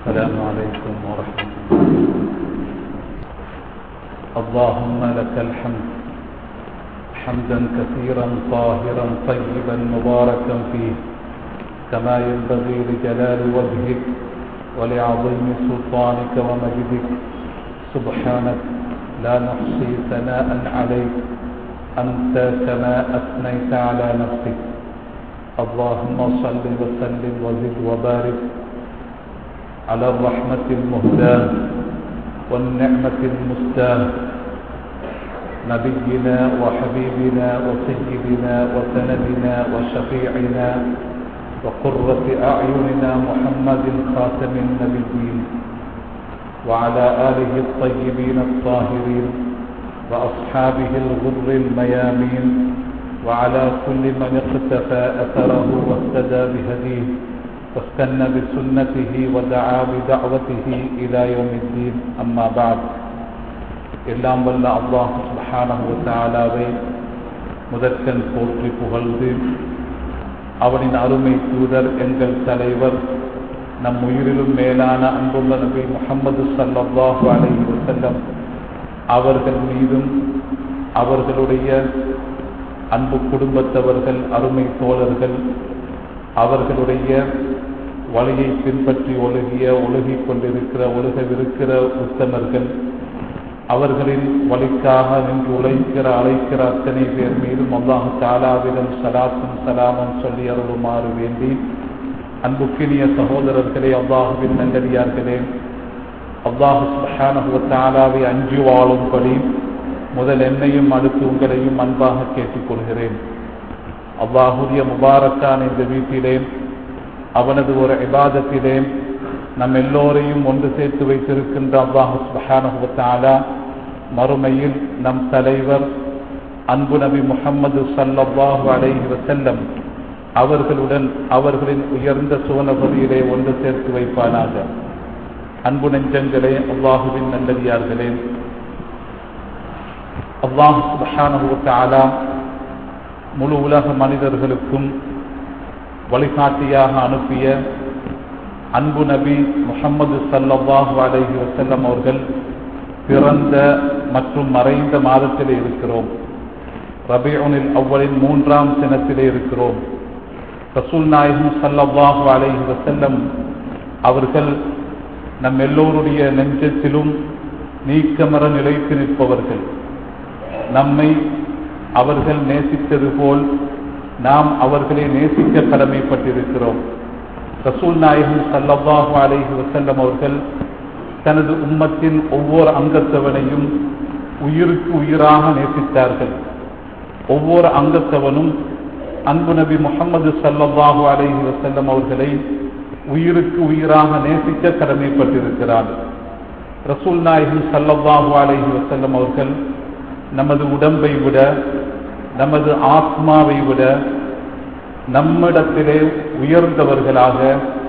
السلام عليكم ورحمة الله اللهم لك الحمد حمدا كثيرا طاهرا طيبا مباركا فيه كما ينبغي لجلال وجهك ولعظيم سلطانك ومجدك سبحانك لا نحصي ثناء عليك أنت كما أثنيت على نفسك اللهم صل وسلم وزد وبارك على الرحمة المهداة والنعمة المستاه نبينا وحبيبنا وسيدنا وسندنا وشفيعنا وقرة أعيننا محمد خاتم النبيين وعلى آله الطيبين الطاهرين وأصحابه الغر الميامين وعلى كل من اقتفى أثره واهتدى بهديه واستنى بسنته ودعا بدعوته إلى يوم الدين أما بعد எல்லாம் வல்ல அல்லாஹ் சுபஹானஹு தாலாவை முதற்கண் போற்றி புகழ்ந்து அவனின் அருமை தூதர் எங்கள் தலைவர் நம் உயிரிலும் மேலான அன்புள்ள நபி முகமது சல்லாஹு அலைஹி வசல்லம் அவர்கள் மீதும் அவர்களுடைய அன்பு குடும்பத்தவர்கள் அருமை தோழர்கள் அவர்களுடைய வழியை பின்பற்றி ஒழுகிய ஒழுகிக் கொண்டிருக்கிற ஒழுகவிருக்கிற உத்தமர்கள் அவர்களின் வழிக்காக நின்று உழைக்கிற அழைக்கிற அத்தனை பேர் மீதும் அல்லாஹு தாலாவிடம் சலாத்தும் சலாமும் சொல்லி அருளுமாறு வேண்டி அன்புக்கினிய சகோதரர்களே அல்லாஹுவின் நல்லடியார்களே அல்லாஹு சுபஹானஹு தாலாவை அஞ்சு வாழும்படி முதல் என்னையும் அடுத்து உங்களையும் அன்பாக கேட்டுக்கொள்கிறேன் அல்லாஹுடைய முபாரக்கான இந்த வீட்டிலே அவனது ஒரு இபாதத்திலே நம் எல்லோரையும் ஒன்று சேர்த்து வைத்திருக்கின்ற அல்லாஹு சுபஹானஹுவத்தாலா மறுமையில் நம் தலைவர் அன்பு நபி முகம்மது சல்லாஹு அலைஹி வசல்லம் அவர்களுடன் அவர்களின் உயர்ந்த சுவனபதியிலே ஒன்று சேர்த்து வைப்பானாக அன்பு நெஞ்சங்களே அல்லாஹுவின் நல்லடியார்களே அல்லாஹு சுபஹானஹுவத்தாலா முழு உலக மனிதர்களுக்கும் வழிகாட்டியாக அனுப்பிய அன்பு நபி முகமது சல்லாஹு அலஹி வசல்லம் அவர்கள் பிறந்த மற்றும் மறைந்த மாதத்திலே இருக்கிறோம் ரபியுனில் அவ்வளின் மூன்றாம் தினத்திலே இருக்கிறோம் ரசூல் நாயகம் சல்லாஹு அலஹி வசல்லம் அவர்கள் நம் எல்லோருடைய நெஞ்சத்திலும் நீக்கமர நிலைத்து நிற்பவர்கள் நம்மை அவர்கள் நேசித்தது போல் நாம் அவர்களை நேசிக்க கடமைப்பட்டிருக்கிறோம் ரசூல் நாயகம் சல்லல்லாஹு அலைஹி வசல்லம் அவர்கள் தனது உம்மத்தின் ஒவ்வொரு அங்கத்தவனையும் உயிருக்கு உயிராக நேசித்தார்கள் ஒவ்வொரு அங்கத்தவனும் அன்பு நபி முகமது சல்லல்லாஹு அலைஹி வசல்லம் அவர்களை உயிருக்கு உயிராக நேசிக்க கடமைப்பட்டிருக்கிறார் ரசூல் நாயகம் சல்லல்லாஹு அலைஹி வசல்லம் அவர்கள் நமது உடம்பை விட நமது ஆத்மாவை விட நம்மிடத்திலே உயர்ந்தவர்களாக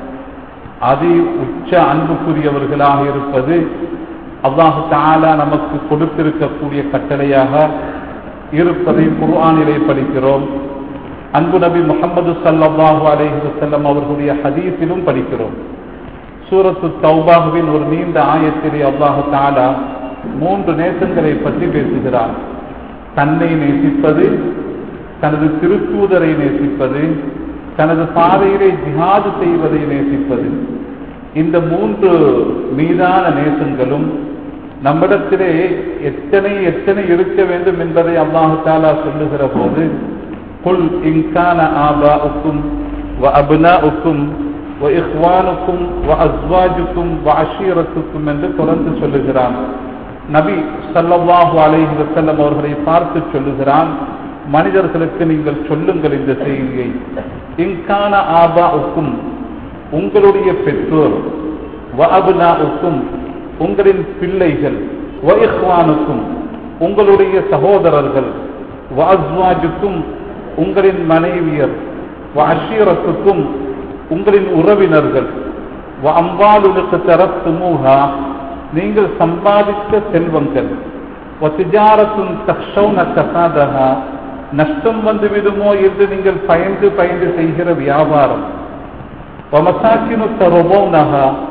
அதி உச்ச அன்புக்குரியவர்களாக இருப்பது அல்லாஹு தாலா நமக்கு கொடுத்திருக்கக்கூடிய கட்டளையாக இருப்பதை குர்ஆனிலே படிக்கிறோம் அன்பு நபி முகமது சல்லாஹு அலேஹி வசல்லம் அவர்களுடைய ஹதீஸிலும் படிக்கிறோம் சூரத்து தௌபாகுவின் ஒரு நீண்ட ஆயத்திலே அல்லாஹு தாலா மூன்று நேசங்களை பற்றி பேசுகிறார் தன்னை நேசிப்பது தனது திருத்தூதரை நேசிப்பது தனது பாதையிலே ஜிஹாது செய்வதை நேசிப்பது இந்த மூன்று மீதான நேசங்களும் நம்மிடத்திலே எத்தனை எத்தனை இருக்க வேண்டும் என்பதை அல்லாஹு தாலா சொல்லுகிற போது குல் இன்கான ஆபா உக்கும் வ அபுனா உக்கும் வ இஹ்வானுக்கும் வ அஸ்வாஜுக்கும் வ அஷீரத்துக்கும் என்று தொடர்ந்து சொல்லுகிறான் நபி சல்லல்லாஹு அலைஹி வசல்லம் அவர்களை பார்த்து சொல்லுகிறான் மனிதர்களுக்கு நீங்கள் சொல்லுங்கள் இந்த செய்தியை இன்கான ஆபா உக்கும் உங்களுடைய பெற்றோர் வஅபுனா உக்கும் உங்களின் பிள்ளைகள் வயஹ்வானுக்கும் உங்களுடைய சகோதரர்கள் வாஜ்வாஜுக்கும் உங்களின் மனைவியர் அஷீரத்துக்கும் உங்களின் உறவினர்கள் அம்பாலுக்கு தரத்துமூகா நீங்கள் சம்பாதித்த செல்வங்கள் வசிஜாரத்தும் தக்ஷௌன கசாதகா நஷ்டம் வந்து விடுமோ என்று நீங்கள் பயந்து பயந்து செய்கிற வியாபாரம் வமசாக்கினு தருவோனகா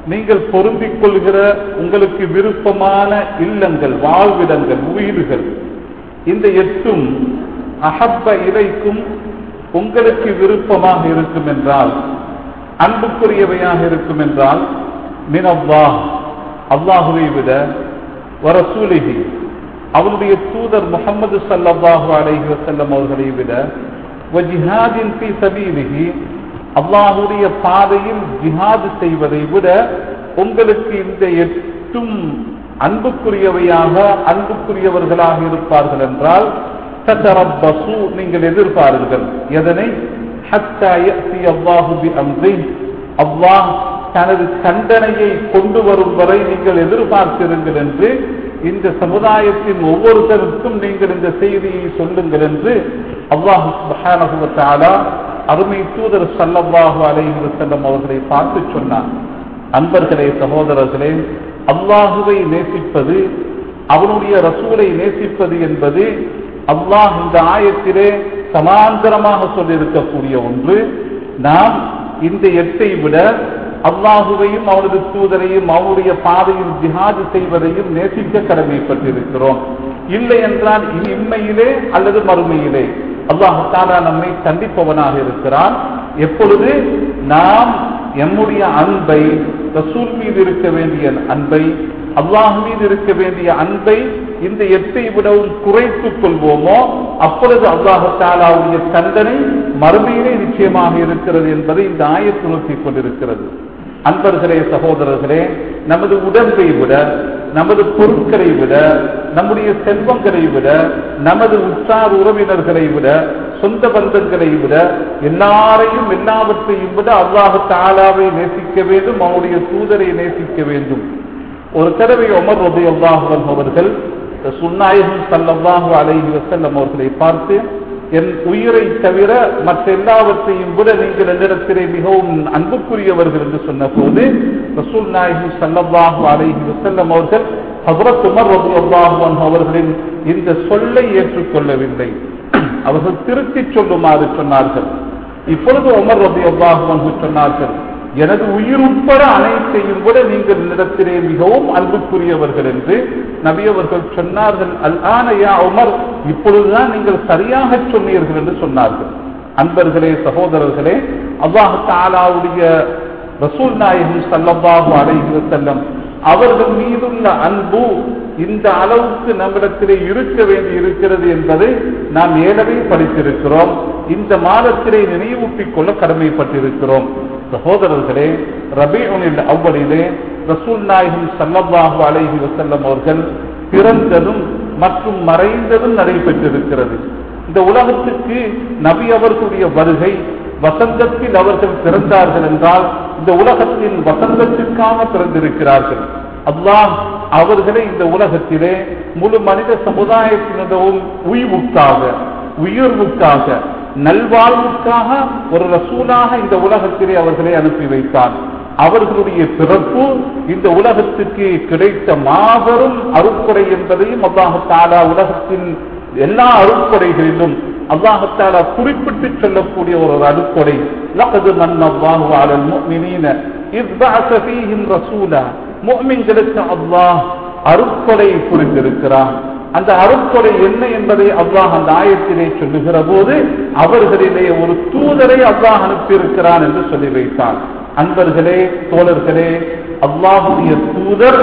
நீங்கள் பொருந்திக் கொள்கிற உங்களுக்கு விருப்பமான இல்லங்கள் வாழ்விடங்கள் வீடுகள் இந்த எட்டும் அகப்ப இலைக்கும் உங்களுக்கு விருப்பமாக இருக்கும் என்றால் அன்புக்குரியவையாக இருக்கும் என்றால் மினவ்வா அல்லாஹுவை விட வரசூலிகி அவருடைய தூதர் முகமது சல்லாஹு அலைஹி வசல்லம் அவர்களை விட ஜிஹாதின் பி சபீலிகி அல்லாஹுடைய பாதையில் ஜிஹாது செய்வதை விட உங்களுக்கு இந்த எட்டும் அன்புக்குரியவையாக அன்புக்குரியவர்களாக இருப்பார்கள் என்றால் தத்தரப்பசு நீங்கள் எதிர்பாருங்கள் எதனை அல்லாஹ் தனது தண்டனையை கொண்டு வரும் வரை நீங்கள் எதிர்பார்த்திருங்கள் என்று இந்த சமுதாயத்தின் ஒவ்வொருத்தருக்கும் நீங்கள் இந்த செய்தியை சொல்லுங்கள் என்று அல்லாஹு அருமை தூதர் சல்லல்லாஹு அலைஹி செல்லம் அவர்களை பார்த்து சொன்னார் அன்பர்களே சகோதரர்களே அல்லாஹுவை நேசிப்பது அவனுடைய ரசூலை நேசிப்பது என்பது அல்லாஹ் இந்த ஆயத்திலே சமாந்தரமாக சொல்லியிருக்கக்கூடிய ஒன்று நாம் இந்த எட்டை விட அல்லாஹுவையும் அவனது தூதரையும் அவனுடைய பாதையில் ஜிஹாது செய்வதையும் நேசிக்க கடமைப்பட்டிருக்கிறோம் இல்லை என்றால் இது இம்மையிலே அல்லது மறுமையிலே அல்லாஹு தாலா நம்மை சந்திப்பவனாக இருக்கிறான் எப்பொழுது நாம் எம்முடைய அன்பை ரசூல் மீது இருக்க வேண்டிய அன்பை அல்லாஹ் மீது இருக்க வேண்டிய அன்பை இந்த எட்டை விடவும் குறைத்துக் கொள்வோமோ அப்பொழுது அல்லாஹு தாலாவுடைய தண்டனை மறுமையிலே நிச்சயமாக இருக்கிறது என்பதை இந்த ஆயத்து நோக்கிக் கொண்டிருக்கிறது அன்பர்களே சகோதரர்களே நமது உடம்பை விட நமது பொருட்களை விட நம்முடைய செல்வங்களை விட நமது உற்றார் உறவினர்களை விட சொந்த பந்தங்களை விட எல்லாரையும் எல்லாவற்றையும் விட அல்லாஹு தாலாவை நேசிக்க வேண்டும் அவனுடைய தூதரை நேசிக்க வேண்டும் ஒரு தடவை உமர் ரபி அல்லாஹுவன் அவர்கள் சுன்னாயகம் சல்லல்லாஹு அலைஹி வசல்லம் அவர்களை பார்த்து என் உயிரை தவிர மற்ற எல்லாவற்றையும் விட நீங்கள் என்னிடத்திலே மிகவும் அன்புக்குரியவர்கள் என்று சொன்ன போது ரசூல் நாயகி சல்லல்லாஹு அலைஹி வசல்லம் அவர்கள் ஹசரத் உமர் ரபு அல்லாஹுவன் அவர்களின் இந்த சொல்லை ஏற்றுக்கொள்ளவில்லை அவர்கள் திருத்தி சொல்லுமாறு சொன்னார்கள் இப்பொழுது உமர் ரபி அல்லாஹுவன் சொன்னார்கள் எனது உயிர் உட்பட அனைத்தையும் விட நீங்கள் நிலத்திலே மிகவும் அன்புக்குரியவர்கள் என்று நபி அவர்கள் சொன்னார்கள் அல் ஆனையா உமர் இப்பொழுதுதான் நீங்கள் சரியாக சொன்னீர்கள் என்று சொன்னார்கள் அன்பர்களே சகோதரர்களே அல்லாஹு தாலாவுடைய ரசூல் நாயகம் சல்லல்லாஹு அலைஹி செல்லம் அவர்கள் மீதுள்ள அன்பு இந்த அளவுக்கு நம்மிடத்திலே இருக்க வேண்டி இருக்கிறது என்பதை நாம் ஏலவே படித்திருக்கிறோம் இந்த மாதத்திலே நினைவூட்டிக் கொள்ள கடமைப்பட்டிருக்கிறோம் சகோதரர்களே ரபீனில் அவ்வளிலே ரசூல் நாயகம் சல்லல்லாஹு அலைஹி வசல்லம் அவர்கள் பிறந்ததும் மற்றும் மறைந்ததும் நடைபெற்றிருக்கிறது இந்த உலகத்துக்கு நபி அவர்களுடைய வருகை வசந்தத்தில் அவர்கள் பிறந்தார்கள் என்றால் இந்த உலகத்தின் வசந்தத்திற்காக பிறந்திருக்கிறார்கள் அல்லாஹ் அவர்களை இந்த உலகத்திலே முழு மனித சமுதாயத்தினரும் உய்வுக்காக உயர்வுக்காக நல்வாழ்வுக்காக ஒரு ரசூலாக இந்த உலகத்திலே அவர்களை அனுப்பி வைத்தார் அவர்களுடைய பிறப்பு இந்த உலகத்துக்கு கிடைத்த மாபெரும் அருட்கொடை என்பதையும் அல்லாஹாலா உலகத்தின் எல்லா அருட்கொடைகளிலும் அல்லாஹாலா குறிப்பிட்டு சொல்லக்கூடிய ஒரு அருட்கொடை லகது மன்னல்லாஹு அலல் முஃமினீன இஸ் பஅஸ ஃபீஹிம் ரசூலா முஃமின்களுக்கு அல்லாஹ் அருட்கொடை புரிந்திருக்கிறான் அந்த அருட்கொடை என்ன என்பதை அல்லாஹ் அந்த ஆயத்திலே சொல்லுகிற போது அவர்களிலே ஒரு தூதரை அல்லாஹ் அனுப்பியிருக்கிறான் என்று சொல்லி வைத்தான் அன்பர்களே தோழர்களே அல்லாஹுடைய தூதர்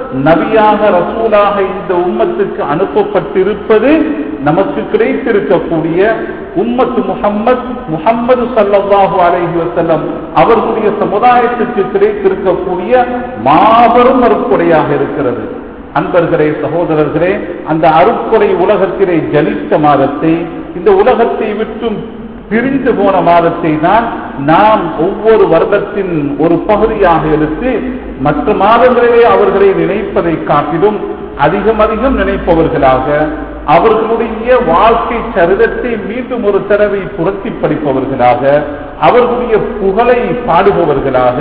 நபியாக ரசூலாக இந்த உம்மத்துக்கு அனுப்பப்பட்டிருப்பது நமக்கு கிடைத்திருக்கக்கூடிய உம்மத்து முகம்மது முகம்மது சல்லாஹு அலைஹி வசல்லம் அவர்களுடைய சமுதாயத்திற்கு கிடைத்திருக்கக்கூடிய மாபெரும் அருட்கொடையாக இருக்கிறது அன்பர்களே சகோதரர்களே அந்த அருட்கொடை உலகத்திலே ஜலித்த மாதத்தை இந்த உலகத்தை விட்டும் பிரிந்து போன மாதத்தை தான் நாம் ஒவ்வொரு வருடத்தின் ஒரு பகுதியாக எடுத்து மற்ற மாதங்களிலே அவர்களை நினைப்பதை காட்டிலும் அதிகம் அதிகம் நினைப்பவர்களாக அவர்களுடைய வாழ்க்கை சரிதத்தை மீண்டும் ஒரு தடவை புரட்டி படிப்பவர்களாக அவர்களுடைய புகழை பாடுபவர்களாக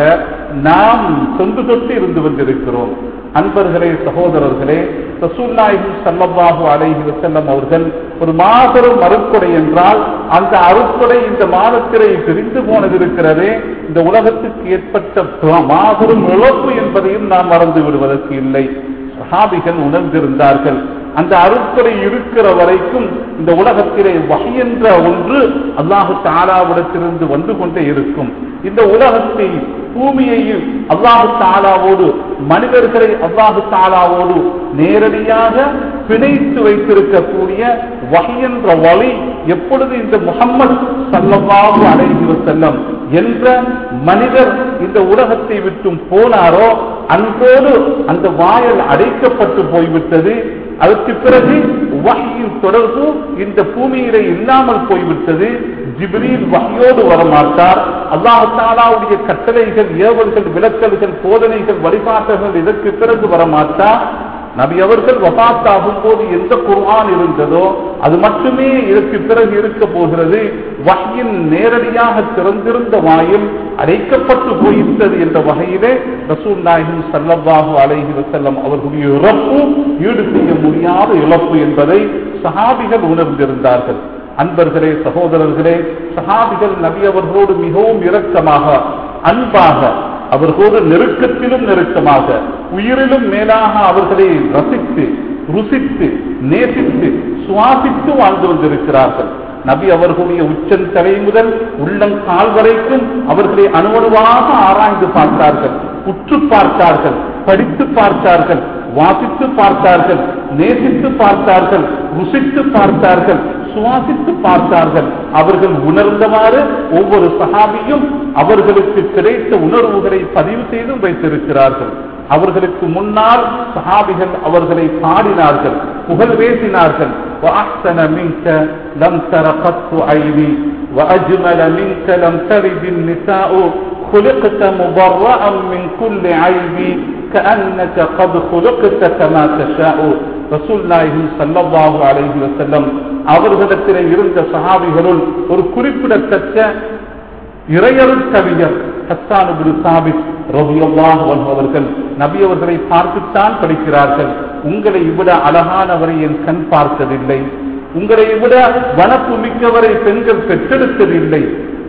நாம் தொன்று தொட்டு இருந்து வந்திருக்கிறோம் அன்பர்களே சகோதரர்களே ரசூல்லாஹி ஸல்லல்லாஹு அலைஹி வஸல்லம் அவர்கள் ஒரு மாபெரும் அருட்கொடை என்றால் அந்த அருட்கொடை இந்த மாதத்திலே பிரிந்து போனது இருக்கிறதே இந்த உலகத்துக்கு ஏற்பட்ட மாபெரும் இழப்பு என்பதையும் நாம் மறந்து விடுவதற்கு இல்லை சஹாபிகள் உணர்ந்திருந்தார்கள் அந்த அருட்கொடை இருக்கிற வரைக்கும் இந்த உலகத்திலே வகை என்ற ஒன்று அல்லாஹு தாலாவிடத்திலிருந்து வந்து கொண்டே இருக்கும் இந்த உலகத்தை பூமியையும் அல்லாஹு தாலாவோடு மனிதர்களை அல்லாஹு தாலாவோடு நேரடியாக பிணைத்து வைத்திருக்கக்கூடிய வகை என்ற வழி எப்பொழுது இந்த முகம்மது சல்லல்லாஹு அலைஹி வஸல்லம் என்ற மனிதர் இந்த உலகத்தை விட்டும் போனாரோ அன்றோடு அந்த வாயல் அடைக்கப்பட்டு போய்விட்டது அதற்கு பிறகு வகையின் தொடர்பு இந்த பூமியிலே இல்லாமல் போய்விட்டது ஜிப்ரீல் வகையோடு வரமாட்டார் அல்லாஹாலாவுடைய கட்டளைகள் ஏவல்கள் விளக்கல்கள் போதனைகள் வழிபாட்டுகள் இதற்கு பிறகு வரமாட்டார் நபி அவர்கள் வபாத்தாகும் போது எந்த குர்ஆன் இருந்ததோ அது மட்டுமே இதற்கு பிறகு இருக்க போகிறது வகையின் நேரடியாக திறந்திருந்த வாயில் அடைக்கப்பட்டு போயிருந்தது என்ற வகையிலே ரசூல் நாயகம் சல்லல்லாஹு அலைஹி வஸல்லம் அவர்களுடைய இழப்பு ஈடு செய்ய முடியாத இழப்பு என்பதை சஹாபிகள் உணர்ந்திருந்தார்கள் அன்பர்களே சகோதரர்களே சஹாபிகள் நபி அவர்களோடு மிகவும் இரக்கமாக அன்பாக அவர்களோடு நெருக்கத்திலும் நெருக்கமாக உயிரிலும் மேலாக அவர்களை ரசித்து ருசித்து நேசித்து சுவாசித்து வாழ்ந்து வந்திருக்கிறார்கள் நபி அவர்களுடைய உச்சன் தலை முதல் உள்ளங்கால் வரைக்கும் அவர்களை அணுவணுவாக ஆராய்ந்து பார்த்தார்கள் உற்று பார்த்தார்கள் படித்து பார்த்தார்கள் வாசித்து பார்த்தார்கள் நேசித்து பார்த்தார்கள் ருசித்து பார்த்தார்கள் சுவாசித்து பார்த்தார்கள் அவர்கள் உணர்ந்தவாறு ஒவ்வொரு சகாபியும் அவர்களுக்கு கிடைத்த உணர்வுகளை பதிவு செய்து வைத்திருக்கிறார்கள் அவர்களுக்கு முன்னால் சஹாபிகள் அவர்களை பாடினார்கள் புகழ் பேசினார்கள் وأحسن منك لم تر قط عيني وأجمل منك لم تلد النساء خلقت مبرأ من كل عيب كأنك قد خلقت كما تشاء ரசூல் நாயகி சல்லல்லாஹு அலைஹி வஸல்லம் அவர்களிடத்திலே இருந்த சஹாபிகளுள் ஒரு குறிப்பிடத்தக்க இறையருள் கவிஞர் ஹஸ்ஸான் இப்னு சாபித் ரலியல்லாஹு அன்ஹு அவர்கள் நபி அவர்களை பார்த்துத்தான் படிக்கிறார்கள் உங்களை விட அழகானவரை என் கண் பார்த்ததில்லை உங்களை விட வனப்பு மிக்கவரை பெண்கள் பெற்றெடுத்ததில்லை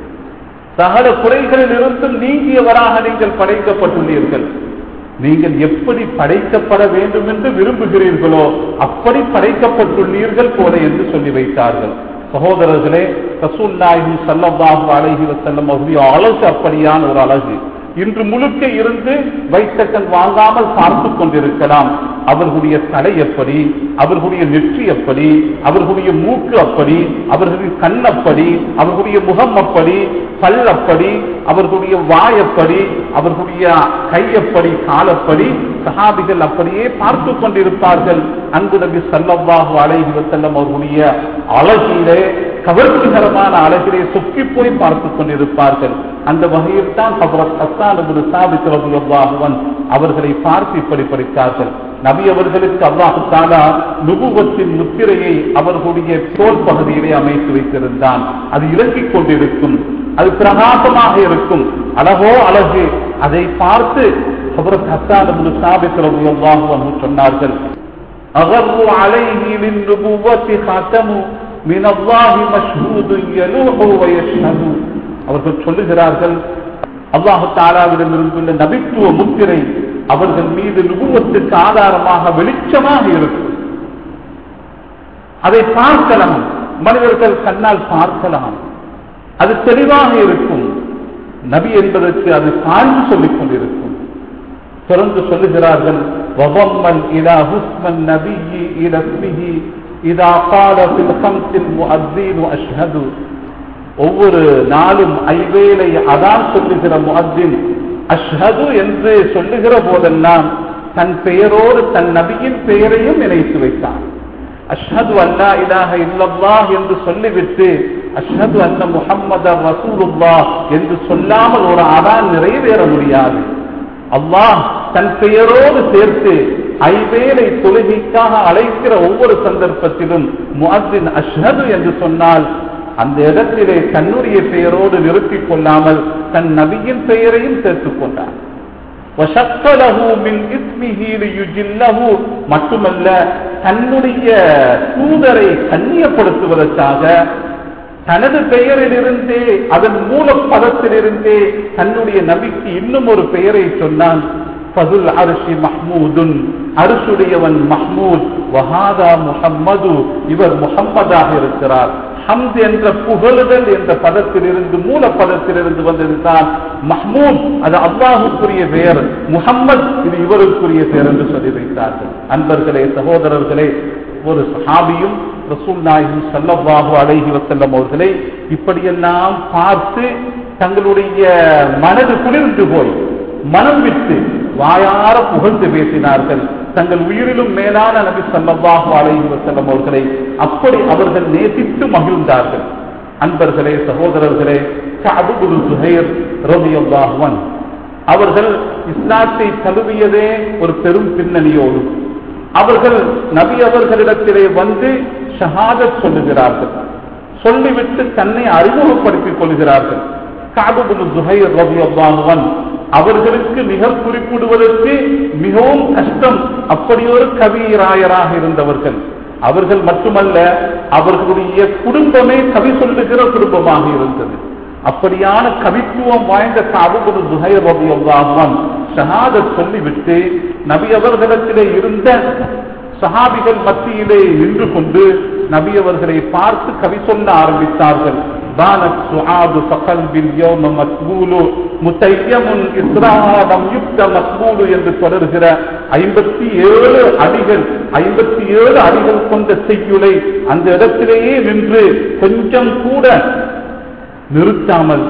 சகல குறைகளில் இருந்தும் நீங்கியவராக நீங்கள் படைக்கப்பட்டுள்ளீர்கள் நீங்கள் எப்படி படைக்கப்பட வேண்டும் என்று விரும்புகிறீர்களோ அப்படி படைக்கப்பட்டுள்ளீர்கள் போல என்று சொல்லி வைத்தார்கள் சகோதரர்களே ரசூல் நாயகி சல்லல்லாஹு அலைஹி வஸல்லம் அவருடைய அழகு அப்படியான ஒரு அழகு இன்று முழுக்க இருந்து வைத்தக்கன் வாங்காமல் பார்த்து கொண்டிருக்கலாம் அவர்களுடைய தலை எப்படி அவர்களுடைய நெற்றி எப்படி அவர்களுடைய மூக்கு அப்படி அவர்களுடைய கண் அப்படி அவர்களுடைய முகம் அப்படி பல் அப்படி அவர்களுடைய வாயப்படி அவர்களுடைய கையப்படி காலப்படி சஹாபிகள் அப்படியே பார்த்து கொண்டிருப்பார்கள் அன்பு நபி சல்லல்லாஹு அலைஹி வஸல்லம் அவர்களுடைய அழகிலே கவர்ச்சிகரமான அழகிலே சொக்கி போய் பார்த்துக் கொண்டிருப்பார்கள் அந்த வகையில் தான் ஹசரத் ஹஸ்ஸான் இப்னு சாபித் ரலியல்லாஹு அன்ஹு அவர்களை பார்த்து இப்படி படித்தார்கள் நபி அவர்களுக்கு அல்லாஹு தாலா நுபுவத்தின் முத்திரையை அவர்களுடைய தோல் பகுதியிலே அமைத்து வைத்திருந்தான் அது இறங்கிக் கொண்டிருக்கும் அது பிரகாசமாக இருக்கும் அழகோ அழகு அதை பார்த்து ஹசரத் ஹஸ்ஸான் இப்னு சாபித் ரலியல்லாஹு அன்ஹு சொன்னார்கள் அகர்வு அலைஹி மின் நுபுவத்தி ஹாத்தமு மின் அல்லாஹி மஷ்ஹூது யலூஹு வயஷ்ஹது அவர்கள் சொல்லுகிறார்கள் அல்லாஹு தாலாவிடம் இருந்துள்ள நபித்துவ முத்திரை அவர்கள் மீது நுபுவத்துக்கு ஆதாரமாக வெளிச்சமாக இருக்கும் அதை பார்க்கலாம் மனிதர்கள் கண்ணால் பார்க்கலாம் அது தெளிவாக இருக்கும் நபி என்பதற்கு அது சார்ந்து சொல்லிக் கொண்டிருக்கும் தொடர்ந்து சொல்லுகிறார்கள் வபம்மன் இலா ஹுஸ்மன் நபியி இலஸ்மிஹி இதா கால ஃபில் ஹம்ஸில் முஅத்தீனு அஷ்ஹது ஒவ்வொரு நாளும் ஐவேளை அதான் சொல்லுகிற முஅத்தின் அஷ்ஹது என்று சொல்லுகிற போதெல்லாம் தன் பெயரோடு தன் நபியின் பெயரையும் இணைத்து வைத்தான் அஷ்ஹது அல்லா இலாஹ இல்லல்லாஹ் என்று சொல்லிவிட்டு அஷ்ஹது அன்ன முஹம்மது ரசூலுல்லாஹ் என்று சொல்லாமல் ஒரு அதான் நிறைவேற முடியாது அல்லாஹ் தன் பெயரோடு சேர்த்து ஐவேளை தொழுகைக்காக அழைக்கிற ஒவ்வொரு சந்தர்ப்பத்திலும் முஅத்தின் அஷ்ஹது என்று சொன்னால் அந்த இடத்திலே தன்னுடைய பெயரோடு நிறுத்திக் கொள்ளாமல் தன் நபியின் பெயரையும் சேர்த்துக் கொண்டார் وَشَقَّ لَهُ مِنْ إِثْمِهِ لِيُجِلَّهُ மட்டுமல்ல தன்னுடைய தூதரை கண்ணியப்படுத்துவதற்காக தனது பெயரிலிருந்தே அதன் மூல பதத்திலிருந்தே தன்னுடைய நபிக்கு இன்னும் ஒரு பெயரை சொன்னான் ஃபதுல் அரிசி மஹ்மூதுன் அரிசுடையவன் மஹ்மூத் வஹாதா முஹம்மது இவர் முஹம்மதாக இருக்கிறார் ஹம்த் என்ற புகழுதல் என்ற பதத்திலிருந்து மூல பதத்திலிருந்து வந்ததுதான் மஹ்மூத் அது அல்லாஹுக்குரிய பெயர் முஹம்மத் இது இவருக்குரிய பெயர் என்று சொல்லி வைத்தார்கள் அன்பர்களே சகோதரர்களே ஒரு சஹாபியும் ரசூல் நாயகம் ஸல்லல்லாஹு அலைஹி வஸல்லம் அவர்களை இப்படியெல்லாம் பார்த்து தங்களுடைய மனது குளிர்ந்து போய் மனம் விட்டு வாயார புகழ்ந்து பேசினார்கள் தங்கள் உயிரிலும் மேலான நபி ஸல்லல்லாஹு அலைஹி வஸல்லம் அவர்களை அப்படி அவர்கள் நேசித்து மகிழ்ந்தார்கள் அன்பர்களே சகோதரர்களே கஅபு பின் சுஹைர் ரலியல்லாஹு அன்ஹு அவர்கள் இஸ்லாத்தை தழுவியதே ஒரு பெரும் பின்னணியோடு அவர்கள் நபி அவர்களிடத்திலே வந்து ஷஹாதத் சொல்லுகிறார்கள் சொல்லிவிட்டு தன்னை அறிமுகப்படுத்திக் கொள்கிறார்கள் காபுபுல் ஜுஹைர் ரலியல்லாஹு அன்ஹு அவர்களுக்கு நிகழ் குறிப்பிடுவதற்கு மிகவும் கஷ்டம் அப்படி ஒரு கவிராயராக இருந்தவர்கள் அவர்கள் மட்டுமல்ல அவர்களுடைய குடும்பமே கவி சொல்லுகிற குடும்பமாக இருந்தது அப்படியான கவித்துவம் வாய்ந்த காபுபுல் ஜுஹைர் ரலியல்லாஹு அன்ஹு ஷஹாதத் சொல்லிவிட்டு நபி அவர்களிடத்திலே இருந்த சஹாபிகள் மத்தியிலே நின்று கொண்டு நபி அவர்களை பார்த்து கவி சொல்ல ஆரம்பித்தார்கள் بانت سعاد فقلب اليوم مسبول متيم إسراء யுக்த மஸ்மூலு என்று தொடர்கிற ஐம்பத்தி ஏழு அடிகள் ஐம்பத்தி ஏழு அடிகள் கொண்ட செய்யுளை அந்த இடத்திலேயே நின்று கொஞ்சம் கூட நிறுத்தாமல்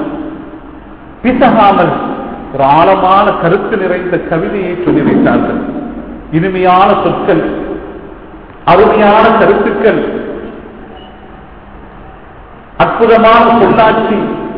பிசகாமல் ஒரு ஆழமான கருத்து நிறைந்த கவிதையை சொல்லி வைத்தார்கள் இனிமையான சொற்கள் அருமையான கருத்துக்கள் அற்புதமான சொல்லாட்சி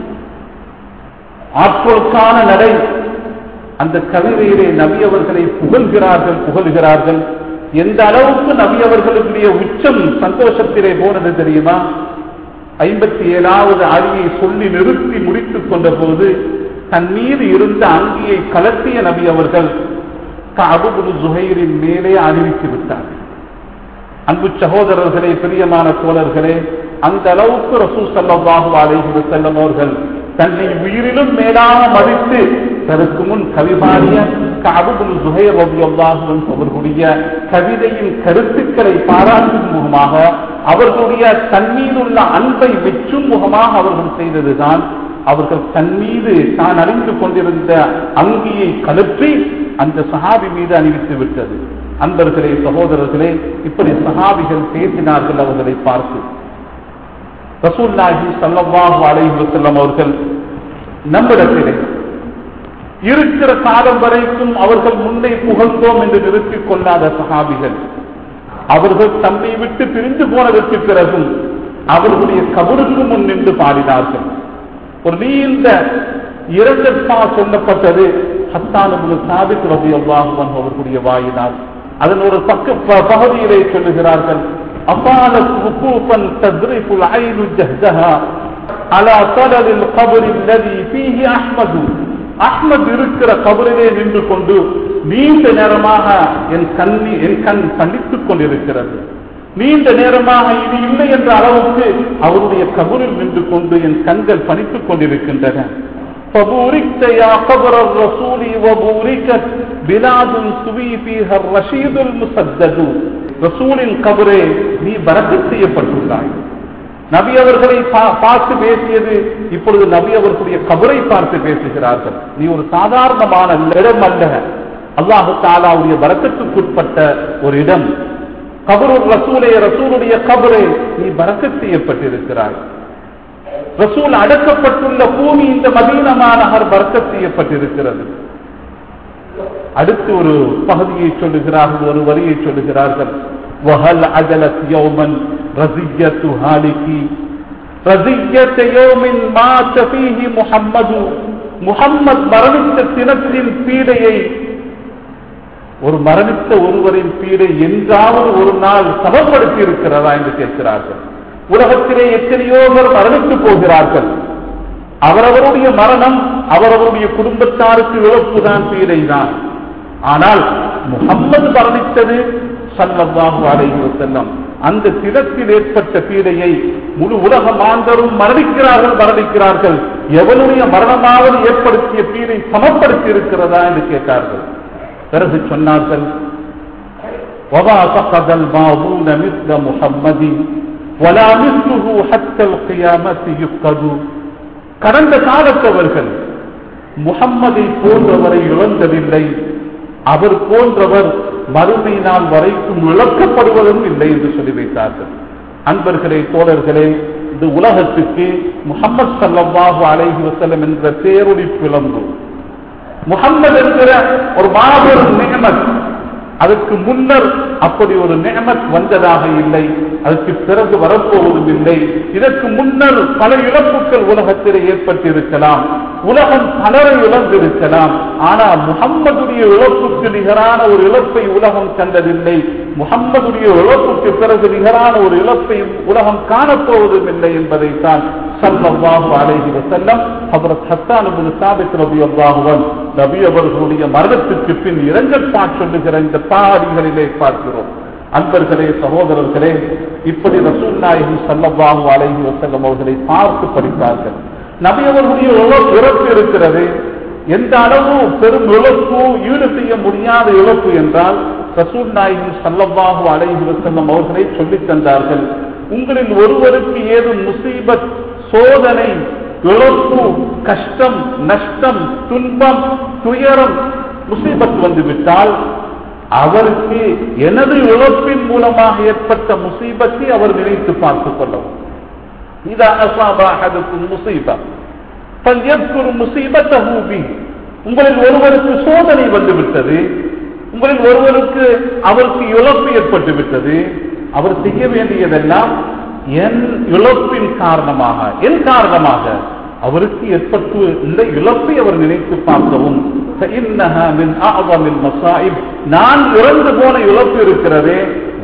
ஆற்றலுக்கான நடை அந்த கவிதையிலே நபி அவர்களை புகழ்கிறார்கள் புகழ்கிறார்கள் எந்த அளவுக்கு நபி அவர்களுடைய உச்சம் சந்தோஷத்திலே போனது தெரியுமா ஐம்பத்தி ஏழாவது அடியை சொல்லி நிறுத்தி முடித்துக் கொண்ட போது தன் மீது இருந்த அங்கியை கலத்திய நபி அவர்கள் அபுபுல் ஜுஹைரின் மேலே அறிவித்து விட்டார்கள் அன்பு சகோதரர்களே பிரியமான தோழர்களே அந்த அளவுக்கு ரசூல் சல்லாஹு அலைஹி வஸல்லம் அவர்கள் தன்னை உயிரிலும் மேலாக மதித்து தனக்கு முன் கவிபாடிய கஅபுல் ஜுஹைர் ரலியல்லாஹு அன்ஹு அவர்களுடைய கவிதையின் கருத்துக்களை பாராட்டும் முகமாக அவர்களுடைய தன்மீதுள்ள அன்பை வெற்றும் முகமாக அவர்கள் செய்ததுதான் அவர்கள் தன் மீது தான் அறிந்து கொண்டிருந்த அங்கியை கலற்றி அந்த சஹாபி மீது அணிவித்து விட்டது அன்பர்களே சகோதரர்களே இப்படி சஹாபிகள் பேசினார்கள் அவர்களை பார்த்து ரசூல்லாஹி சல்லல்லாஹு அலைஹி வஸல்லம் அவர்கள் நம்மிடத்திலே இருக்கிற காலம் வரைக்கும் அவர்கள் முன்னே புகழ்ந்தோம் என்று நிறுத்திக் கொள்ளாத சஹாபிகள் அவர்கள் தம்மை விட்டு பிரிந்து போனதற்கு பிறகும் அவர்களுடைய கபருக்கு முன் நின்று பாடினார்கள் ஒரு நீண்ட இரண்டற்பா சொல்லப்பட்டது ஹஸ்தானு சாபித் ரபி அல்லாஹுவன் அவர்களுடைய வாயினார் அதன் ஒரு பக்க ப- பகுதியிலே சொல்லுகிறார்கள் أطالت وقوفا تذرف العين جهدها على طلل القبر الذي فيه أحمد அஹ்மத் இருக்கிற கபரிலே நின்று கொண்டு நீண்ட நேரமாக என் கண்ணி என் கண் தண்டித்துக் கொண்டிருக்கிறது நீண்ட நேரமாக இது இல்லை என்ற அளவுக்கு அவருடைய கபரில் நின்று கொண்டு என் கண்கள் பணித்துக் கொண்டிருக்கின்றன فبوركت يا قبر الرسول وبوركت بلاد سوي فيها الرشيد المسدد ரசூலின் கபரே நீ பரக்கத் செய்யப்பட்டுள்ளாய் நபி அவர்களை பா- பார்த்து பேசியது இப்பொழுது நபி அவர்களுடைய கபரை பார்த்து பேசுகிறார்கள் நீ ஒரு சாதாரணமான இடம் அல்ல அல்லாஹு தாலாவுடைய பரக்கத்துக்குட்பட்ட ஒரு இடம் கபருள் ரசூலே ரசூலுடைய கபரே நீ பரக்கத் செய்யப்பட்டிருக்கிறாய் ரசூல் அடக்கப்பட்டுள்ள பூமி இந்த மதீனமா நகர் பரக்கத் செய்யப்பட்டிருக்கிறது அடுத்து ஒரு பகுதியை சொல்லுகிறார்கள் ஒரு வரியை சொல்லுகிறார்கள் வஹல் அஜலத் யௌமன் ரஸியத்து ஹாலிகி ரஸியத் யௌமின் மாத ஃபீஹி முஹம்மது முஹம்மத் மரணித்த தினத்தின் பீடையை ஒரு மரணித்த ஒருவரின் பீடை என்றாவது ஒரு நாள் சமப்படுத்தி இருக்கிறதா என்று கேட்கிறார்கள் உலகத்திலே எத்தனையோ பேர் மரணித்து போகிறார்கள் அவரவருடைய மரணம் அவரவருடைய குடும்பத்தாருக்கு இழப்பு தான் பீடை தான் ஆனால் முகம்மது மரணித்தது சல்லல்லாஹு அலைஹி வஸல்லம் அந்த தினத்தில் ஏற்பட்ட பீடையை முழு உலக மாந்தரும் மரணிக்கிறார்கள் மரணிக்கிறார்கள் எவனுடைய மரணமாவது ஏற்படுத்திய பீடை சமப்படுத்தி இருக்கிறதா என்று கேட்டார்கள் பிறகு சொன்னார்கள் وما فقد الماضون مثل محمد ولا مثله حتى القيامة يفقد கடந்த காலத்தவர்கள் முகம்மதை போன்றவரை இழந்ததில்லை அவர் போன்றவர் மறுமை நாள் வரைக்கும் இழக்கப்படுவதும் இல்லை என்று சொல்லி வைத்தார்கள் அன்பர்களே தோழர்களே இது உலகத்துக்கு முகமது சல்லல்லாஹு அலைஹி வஸல்லம் என்ற பேரொளி பிளம்பு முகம்மது என்கிற ஒரு மாபெரும் நியமத் அதற்கு முன்னர் அப்படி ஒரு நியமத் வந்ததாக இல்லை அதற்கு பிறகு வரப்போவதும் இல்லை இதற்கு முன்னர் பல இழப்புகள் உலகத்தில் ஏற்பட்டிருக்கலாம் உலகம் பலரை இழந்திருக்கலாம் ஆனால் முகம்மதுடைய இழப்புக்கு நிகரான ஒரு இழப்பை உலகம் கண்டதில்லை முகம்மதுடைய இழப்புக்கு பிறகு நிகரான ஒரு இழப்பை உலகம் காணப்போவதும் இல்லை என்பதைத்தான் சல்லல்லாஹு அலைஹி வஸல்லம் ஹஜ்ரத் ஹஸ்ஸான் இப்னு சாபித் ரலியல்லாஹு அன்ஹு நபி அவர்களுடைய மரணத்திற்கு பின் இரங்கற்பாட் சொல்லுகிற இந்த பாடிகளிலே பார்க்கிறோம் அன்பர்களே சகோதரர்களே இப்படி ரசூல் நாயகி சல்லல்லாஹு அலைஹி வஸல்லம் அவர்களை பார்த்து படித்தார்கள் நபி அவர்களுடைய இழப்பு இறப்பு இருக்கிறது எந்த அளவு பெரும் இழப்பு ஈடு செய்ய முடியாத இழப்பு என்றால் ரசூல் நாயகி சல்லல்லாஹு அலைஹி வஸல்லம் அவர்களை சொல்லித் தந்தார்கள் உங்களில் ஒருவருக்கு ஏதும் முசீபத் சோதனை இழப்பு கஷ்டம் நஷ்டம் துன்பம் துயரம் முசீபத் வந்துவிட்டால் அவருக்கு எனது இழப்பின் மூலமாக ஏற்பட்ட முசீபத்தை அவர் நினைத்து பார்த்துக் கொள்ளவும் இதா அசாபாகதுக்கும் முசீபா பல்யற்குறு முசீபத்தஹு பி உங்களில் ஒருவருக்கு சோதனை வந்துவிட்டது உங்களில் ஒருவருக்கு அவருக்கு இழப்பு ஏற்பட்டு விட்டது அவர் செய்ய வேண்டியதெல்லாம் என் இழப்பின் காரணமாக என் காரணமாக அவருக்கு ஏற்பட்டு இந்த இழப்பை அவர் நினைத்து பார்க்கவும் فإنها من أعظم المصائب நான் இறந்து போன இழப்பு இருக்கிறதே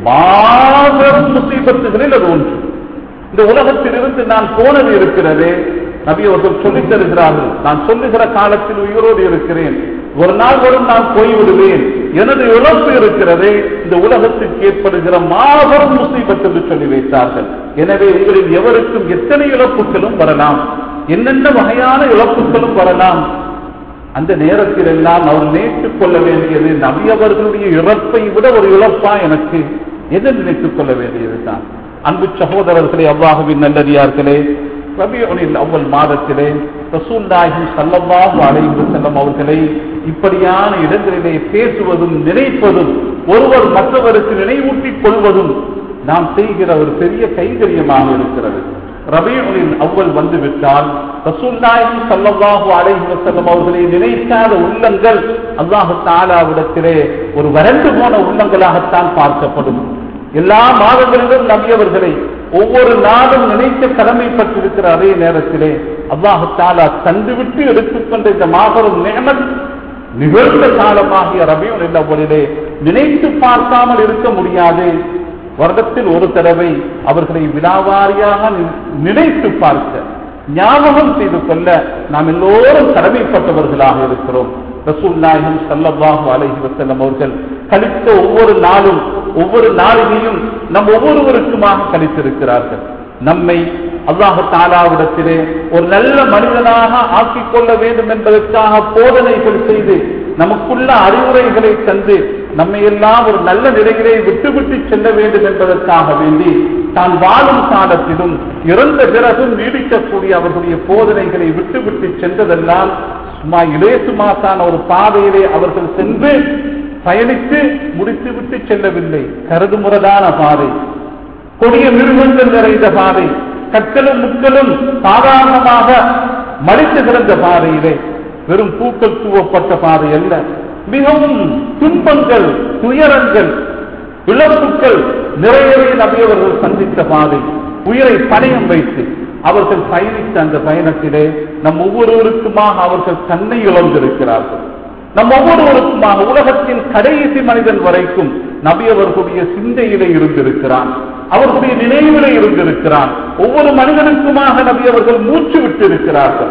மாபெரும் முசீபத்துகளில் அது ஒன்று இந்த உலகத்திலிருந்து நான் போனது இருக்கிறதே நபி அவர்கள் சொல்லித் தருகிறார்கள் நான் சொல்லுகிற காலத்தில் உயிரோடு இருக்கிறேன் ஒரு நாள் வரும் நான் போய்விடுவேன் எனது இழப்பு இருக்கிறதே இந்த உலகத்துக்கு ஏற்படுகிற மாபெரும் முசீபத் என்று சொல்லி வைத்தார்கள் எனவே உங்களில் எவருக்கும் எத்தனை இழப்புகளும் வரலாம் என்னென்ன வகையான இழப்புகளும் வரலாம் அந்த நேரத்தில் எல்லாம் அவர் நேற்றுக் கொள்ள வேண்டியது நபி அவர்களுடைய இழப்பை விட ஒரு இழப்பா எனக்கு எதை நினைத்துக் கொள்ள வேண்டியதுதான் அன்பு சகோதரர்களே அவ்வாகவின் நல்லடியார்களே ரபியோனில் அவ்வள் மாதத்திலே ரசூல் நாயகி சல்லல்லாஹு அலைஹி வஸல்லம் அவர்களை இப்படியான இடங்களிலே பேசுவதும் நினைப்பதும் ஒருவர் மற்றவருக்கு நினைவூட்டிக் கொள்வதும் நாம் செய்கிற ஒரு பெரிய கைங்கரியமாக இருக்கிறது ரபியுனின் அவ்வள் வந்துவிட்டால் ரசூல்லாஹி சல்லல்லாஹு அலைஹி வஸல்லம் அவர்களை நினைக்காத உள்ளங்கள் அல்லாஹு தாலாவிடத்திலே ஒரு வறண்டு போன உள்ளங்களாகத்தான் பார்க்கப்படும் எல்லா மாதங்களிலும் நம்பியவர்களை ஒவ்வொரு நாளும் நினைக்க கடமைப்பட்டிருக்கிற அதே நேரத்திலே அல்லாஹு தாலா தந்துவிட்டு எடுத்துக்கொண்ட இந்த மாபெரும் நேமத் நிகழ்ந்த காலமாகிய ரபியுன் அவ்வளிலே நினைத்து பார்க்காமல் இருக்க முடியாது வருடத்தில் ஒரு தடவை அவர்களை விழாவாரியாக நி- நினைத்து பார்க்க ஞாபகம் செய்து கொள்ள நாம் எல்லோரும் கடமைப்பட்டவர்களாக இருக்கிறோம் ரசூல் நாயகம் சல்லல்லாஹு அலைஹி வஸல்லம் அவர்கள் கழித்த ஒவ்வொரு நாளும் ஒவ்வொரு நாளிலையும் நம் ஒவ்வொருவருக்குமாக கழித்திருக்கிறார்கள் நம்மை அல்லாஹு தாலாவிடத்திலே ஒரு நல்ல மனிதனாக ஆக்கிக் கொள்ள வேண்டும் என்பதற்காக போதனைகள் செய்து நமக்குள்ள அறிவுரைகளை தந்து நம்மை எல்லாம் ஒரு நல்ல நிலையிலே விட்டுவிட்டு செல்ல வேண்டும் என்பதற்காக வேண்டி தான் வாழும் காலத்திலும் இறந்த பிறகும் நீடிக்கக்கூடிய அவர்களுடைய போதனைகளை விட்டுவிட்டு சென்றதெல்லாம் சும்மா இலேசுமாசான ஒரு பாதையிலே அவர்கள் சென்று பயணித்து முடித்துவிட்டு செல்லவில்லை கருதுமுறதான பாதை கொடிய மிருகங்கள் நிறைந்த பாதை கற்களும் முட்களும் சாதாரணமாக மடித்து கிடந்த பாதையிலே வெறும் பூக்கள் தூவப்பட்ட பாதை அல்ல மிகவும் துன்பங்கள் துயரங்கள் இழப்புகள் நிறையவே நபியவர்கள் சந்தித்த பாதை உயிரை பணயம் வைத்து அவர்கள் பயணித்த அந்த பயணத்திலே நம் ஒவ்வொருவருக்குமாக அவர்கள் தன்னை இழந்திருக்கிறார்கள் நம் ஒவ்வொருவருக்குமாக உலகத்தின் கடைசி மனிதன் வரைக்கும் நபி அவர்களுடைய சிந்தையிலே இருந்திருக்கிறான் அவர்களுடைய நினைவிலே இருந்திருக்கிறான் ஒவ்வொரு மனிதனுக்குமாக நபி அவர்கள் மூச்சு விட்டு இருக்கிறார்கள்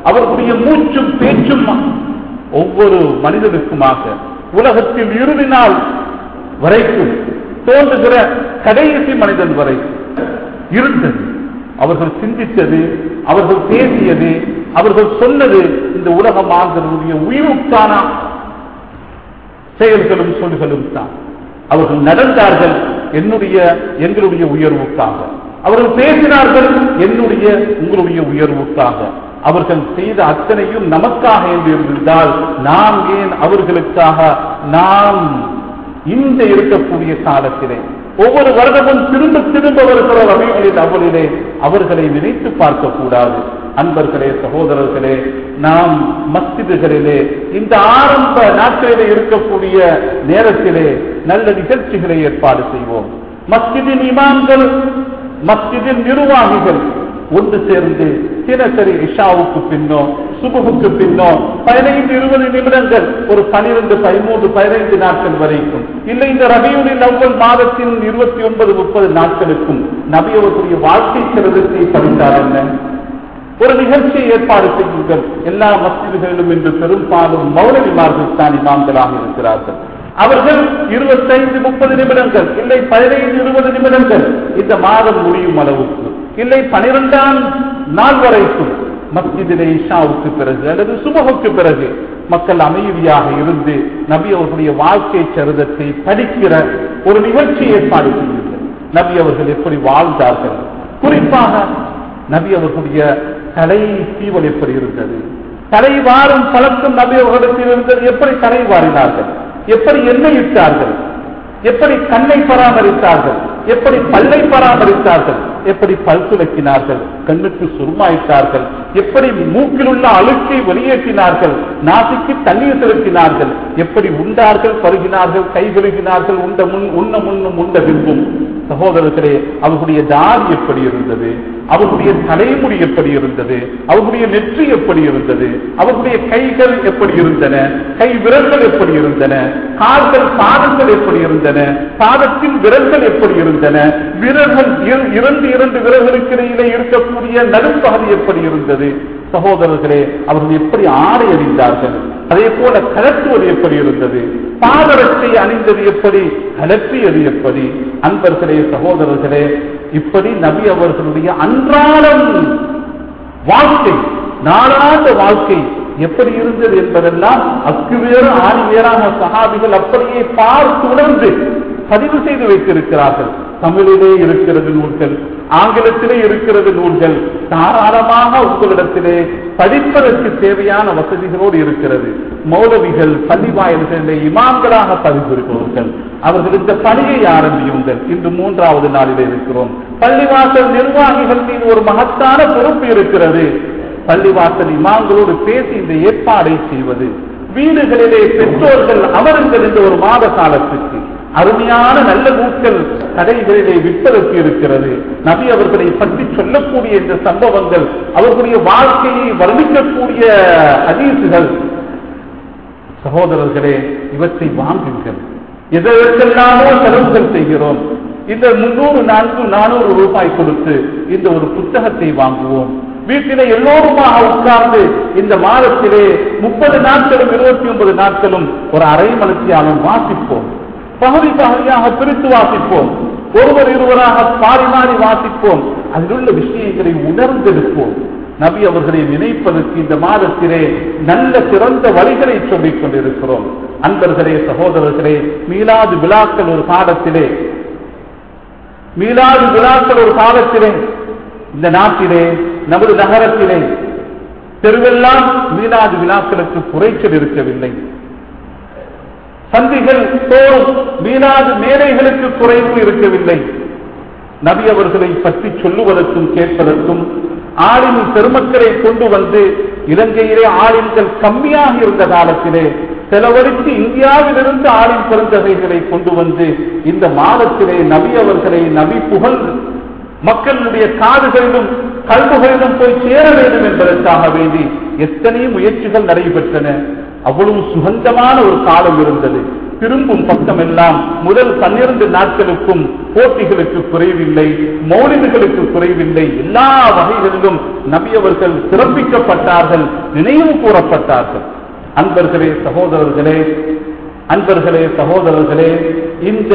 அவர்களுடைய மூச்சும் பேச்சும் ஒவ்வொரு மனிதனுக்குமாக உலகத்தில் இறுதி நாள் வரைக்கும் தோன்றுகிற கடைசி மனிதன் வரை இருந்தது அவர்கள் சிந்தித்தது அவர்கள் பேசியது அவர்கள் சொன்னது இந்த உலக மாந்தர்களுடைய உயிருக்கான செயல்களும் சொல்களும் தான் அவர்கள் நடந்தார்கள் என்னுடைய எங்களுடைய உயர்வுக்காக அவர்கள் பேசினார்கள் என்னுடைய உங்களுடைய உயர்வுக்காக அவர்கள் செய்த அத்தனையும் நமக்காக என்று இருந்தால் நாம் ஏன் அவர்களுக்காக நாம் இந்த இருக்கக்கூடிய காலத்திலே ஒவ்வொரு வருடமும் திரும்ப திரும்ப வருகிற ரவிகளில் அவளிலே அவர்களை நினைத்து பார்க்க கூடாது அன்பர்களே சகோதரர்களே நாம் மஸ்திதுகளிலே இந்த ஆரம்ப நாட்களிலே இருக்கக்கூடிய நேரத்திலே நல்ல நிகழ்ச்சிகளை ஏற்பாடு செய்வோம் மஸ்ஜிதின் இமாம்கள் மஸ்ஜிதின் நிர்வாகிகள் ஒன்று சேர்ந்து தினசரி இஷாவுக்கு பின்னோ சுபுகுக்கு பின்னோ பதினைந்து இருபது நிமிடங்கள் ஒரு பனிரெண்டு பதிமூன்று பதினைந்து நாட்கள் வரைக்கும் இல்லை இந்த ரபியுனில் அவ்வளவு மாதத்தின் இருபத்தி ஒன்பது முப்பது நாட்களுக்கும் நபி அவர்களுடைய வாழ்க்கை சிறதத்தை படித்தார் என்ன ஒரு நிகழ்ச்சியை ஏற்பாடு செய்யுங்கள் எல்லா மசிதிகளிலும் இன்று பெரும்பாலும் மௌலவிமார்கள் தான் இமாம்களாக இருக்கிறார்கள் அவர்கள் இருபத்தைந்து முப்பது நிமிடங்கள் இல்லை பதினைந்து இருபது நிமிடங்கள் இந்த மாதம் முடியும் அளவுக்கு இல்லை பனிரெண்டாம் நாள் வரைக்கும் மஸ்ஜிதிலே இஷாவுக்கு பிறகு அல்லது சுபகுக்கு பிறகு மக்கள் அமைதியாக இருந்து நபி அவர்களுடைய வாழ்க்கை சரிதத்தை படிக்கிற ஒரு நிகழ்ச்சி ஏற்பாடு செய்யுங்கள் நபி அவர்கள் எப்படி வாழ்ந்தார்கள் குறிப்பாக நபி அவர்களுடைய தலை சீவல் எப்படி இருந்தது தலை வாரும் பழக்கம் நபி அவர்களிடத்தில் இருந்தது எப்படி தலை வாரினார்கள் எப்படி எண்ணெய் இட்டார்கள் எப்படி கண்ணை பராமரித்தார்கள் எப்படி பல்லை பராமரித்தார்கள் எப்படி பல் துலக்கினார்கள் கண்ணுக்கு சுருமாயிட்டார்கள் எப்படி மூக்கில் உள்ள அழுக்கை வெளியேற்றினார்கள் நாசிக்கு தண்ணீர் செலுத்தினார்கள் எப்படி உண்டார்கள் பருகினார்கள் கை கழுகினார்கள் உண்ட முன் உண்ண முன்னும் உண்ட பின்பும் சகோதரர்களே அவர்களுடைய தாடி எப்படி இருந்தது அவர்களுடைய தலைமுடி எப்படி இருந்தது அவர்களுடைய நெற்றி எப்படி இருந்தது அவர்களுடைய கைகள் எப்படி இருந்தன கை விரல்கள் எப்படி இருந்தன கால்கள் பாதங்கள் எப்படி இருந்தன பாதத்தின் விரல்கள் எப்படி இருந்தன விரல்கள் இர- இரண்டு இரண்டு விரல்களுக்கு இடையிலே இருக்கக்கூடிய நடுப்பகுதி எப்படி இருந்தது சகோதரர்களே அவர்கள் எப்படி ஆடை அணிந்தார்கள் அதே போல கலற்றுவது எப்படி இருந்தது பாதரத்தை அணிந்தது எப்படி கலற்றியது எப்படி அன்பர்களே சகோதரர்களே இப்படி நபி அவர்களுடைய அன்றாடம் வாழ்க்கை நாளாந்த வாழ்க்கை எப்படி இருந்தது என்பதெல்லாம் அக்கு வேறு ஆணி வேறான சகாபிகள் அப்படியே பார்த்து உணர்ந்து பதிவு செய்து வைத்திருக்கிறார்கள் தமிழிலே இருக்கிறது நூல்கள் ஆங்கிலத்திலே இருக்கிறது நூல்கள் தாராளமாக உங்களிடத்திலே படிப்பதற்கு தேவையான வசதிகளோடு இருக்கிறது மௌலவிகள் பள்ளி வாயில்களிலே இமாம்களாக பதிவிருப்பவர்கள் அவர்கள் இந்த பணியை ஆரம்பியுங்கள் இன்று மூன்றாவது நாளிலே இருக்கிறோம் பள்ளிவாசல் நிர்வாகிகள் மீது ஒரு மகத்தான பொறுப்பு இருக்கிறது பள்ளிவாசல் இமாம்களோடு பேசி இந்த ஏற்பாடை செய்வது வீடுகளிலே பெற்றோர்கள் அமருங்கள் என்ற ஒரு மாத காலத்துக்கு அருமையான நல்ல நூல்கள் கடைகளிலே விற்பதற்கு இருக்கிறது நபி அவர்களை பற்றி சொல்லக்கூடிய இந்த சம்பவங்கள் அவர்களுடைய வாழ்க்கையை வர்ணிக்கக்கூடிய அதீசுகள் சகோதரர்களே இவற்றை வாங்குங்கள் எதற்கெல்லாமோ செலவுகள் செய்கிறோம் இந்த முன்னூறு நான்கு நானூறு ரூபாய் கொடுத்து இந்த ஒரு புத்தகத்தை வாங்குவோம் வீட்டிலே எல்லோருமாக உட்கார்ந்து இந்த மாதத்திலே முப்பது நாட்களும் இருபத்தி ஒன்பது நாட்களும் ஒரு அரை மலர்ச்சியாலும் வாசிப்போம் பகுதி பகுதியாக பிரித்து வாசிப்போம் ஒருவர் இருவராக மாறி மாறி வாசிப்போம் அதில் உள்ள விஷயங்களை உணர்ந்தெடுப்போம் நபி அவர்களை நினைப்பதற்கு இந்த மாதத்திலே நல்ல சிறந்த வழிகளை சொல்லிக் கொண்டிருக்கிறோம் அன்பர்களே சகோதரர்களே மீளாது விழாக்கள் ஒரு பாடத்திலே மீளாது விழாக்கள் ஒரு காலத்திலே இந்த நாட்டிலே நமது நகரத்திலே தெருவெல்லாம் மீளாது விழாக்களுக்கு குறைச்சல் இருக்கவில்லை சந்திகள் தோறும் மீளாது மேடைகளுக்கு குறைவு இருக்கவில்லை நபி அவர்களை பற்றி சொல்லுவதற்கும் கேட்பதற்கும் ஆளின் பெருமக்களை கொண்டு வந்து இலங்கையிலே ஆளின்கள் கம்மியாக இருந்த காலத்திலே செலவழித்து இந்தியாவிலிருந்து ஆளின் பெருந்தகைகளை கொண்டு வந்து இந்த மாதத்திலே நபி அவர்களை நபி புகழ் மக்களுடைய காதுகளிலும் கல்புகளிலும் போய் சேர வேண்டும் என்பதற்காக வேண்டி எத்தனை முயற்சிகள் நடைபெற்றன அவ்வளவு சுகந்தமான ஒரு காலம் இருந்தது திரும்பும் பக்கமெல்லாம் முதல் பன்னிரண்டு நாட்களுக்கும் போட்டிகளுக்கு குறைவில்லை மௌலிதுகளுக்கு குறைவில்லை எல்லா வகைகளிலும் நபி அவர்கள் சிறப்பிக்கப்பட்டார்கள் நினைவு கூறப்பட்டார்கள் அன்பர்களே சகோதரர்களே அன்பர்களே சகோதரர்களே இந்த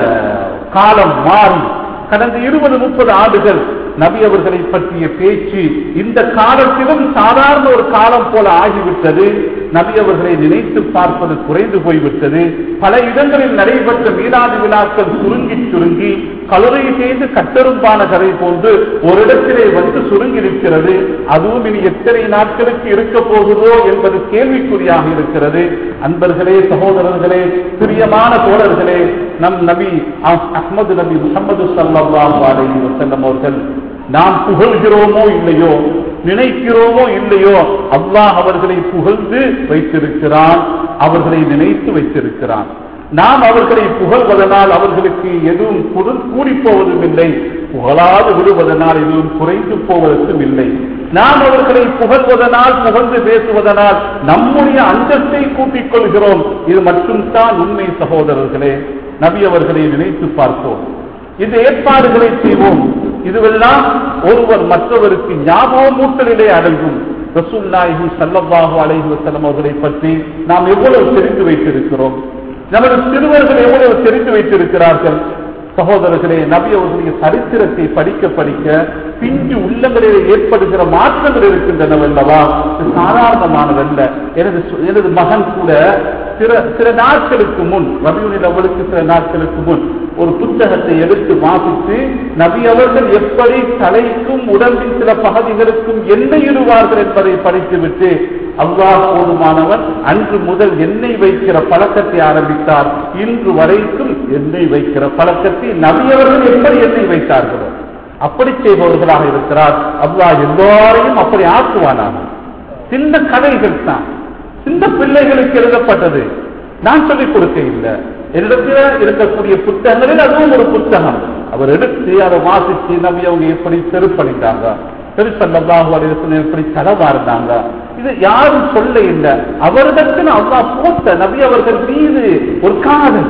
காலம் மாறி கடந்த இருபது முப்பது ஆண்டுகள் நபி அவர்களை பற்றிய பேச்சு இந்த காலத்திலும் சாதாரண ஒரு காலம் போல ஆகிவிட்டது நபி அவர்களை நினைத்து பார்ப்பது குறைந்து போய்விட்டது பல இடங்களில் நடைபெற்ற மீனாதி விழாக்கள் சுருங்கி சுருங்கி கலுரை செய்து கட்டெரும்பான கதை போன்று ஒரு இடத்திலே வந்து சுருங்கி இருக்கிறது அதுவும் இனி எத்தனை நாட்களுக்கு இருக்க போகுதோ என்பது கேள்விக்குறியாக இருக்கிறது அன்பர்களே சகோதரர்களே பிரியமான தோழர்களே நம் நபி அஹ்மது நபி முகமது சல்லாஹு அலைஹி வஸல்லம் அவர்கள் நாம் புகழ்கிறோமோ இல்லையோ நினைக்கிறோமோ இல்லையோ அல்லாஹ் அவர்களை புகழ்ந்து வைத்திருக்கிறான் அவர்களை நினைத்து வைத்திருக்கிறான் நாம் அவர்களை புகழ்வதனால் அவர்களுக்கு எதுவும் குறு- கூடிப் போவதும் இல்லை புகழாது விடுவதனால் எதுவும் குறைந்து போவதற்கும் இல்லை நாம் அவர்களை புகழ்வதனால் புகழ்ந்து பேசுவதனால் நம்முடைய அந்தஸ்தை கூட்டிக் கொள்கிறோம் இது மட்டும்தான் உண்மை சகோதரர்களே நபி அவர்களை நினைத்து பார்ப்போம் இந்த ஏற்பாடுகளை செய்வோம் இதுவெல்லாம் ஒருவர் மற்றவருக்கு ஞாபகமூட்டலிலே அடங்கும் ரசூல்லாஹி ஸல்லல்லாஹு அலைஹி வஸல்லம் அவர்களை பற்றி நாம் எவ்வளவு தெரிந்து வைத்திருக்கிறோம் நமது சிறுவர்கள் எவ்வளவு தெரிந்து வைத்திருக்கிறார்கள் சகோதரர்களே நபி அவர்களுடைய சரித்திரத்தை படிக்க படிக்க பிஞ்சு உள்ளங்களில் ஏற்படுகிற மாற்றங்கள் இருக்கின்றனவல்லவா இது சாதாரணமானதல்ல எனது சு- எனது மகன் கூட சில சில நாட்களுக்கு முன் ரபியுனில் அவளுக்கு சில நாட்களுக்கு முன் ஒரு புத்தகத்தை எடுத்து வாசித்து நபி அவர்கள் எப்படி தலைக்கும் உடம்பின் சில பகுதிகளுக்கும் எண்ணெய் இடுவார்கள் என்பதை படித்துவிட்டு அல்லாஹ் போதுமானவன் அன்று முதல் எண்ணெய் வைக்கிற பழக்கத்தை ஆரம்பித்தார் இன்று வரைக்கும் எண்ணெய் வைக்கிற பழக்கத்தை நபி அவர்கள் எப்படி எண்ணெய் வைத்தார்களோ அப்படி செய்பவர்களாக இருக்கிறார் அல்லாஹ் எல்லோரையும் அப்படி ஆக்குவானாக சின்ன கதைகள் தான் சின்ன பிள்ளைகளுக்கு எழுதப்பட்டது நான் சொல்லிக் கொடுக்க இல்லை என்னிடத்தில் இருக்கக்கூடிய புத்தகங்களில் அதுவும் ஒரு புத்தகம் அவர் எடுத்து அதை வாசித்து நபி அவங்க எப்படி செருப்பணிந்தாங்க பெருசல்லாஹு அலைவசம் எப்படி தடவாருந்தாங்க இது யாரும் சொல்ல இல்லை அவரிடத்தில் அல்லாஹ் போட்ட நபி அவர்கள் மீது ஒரு காதல்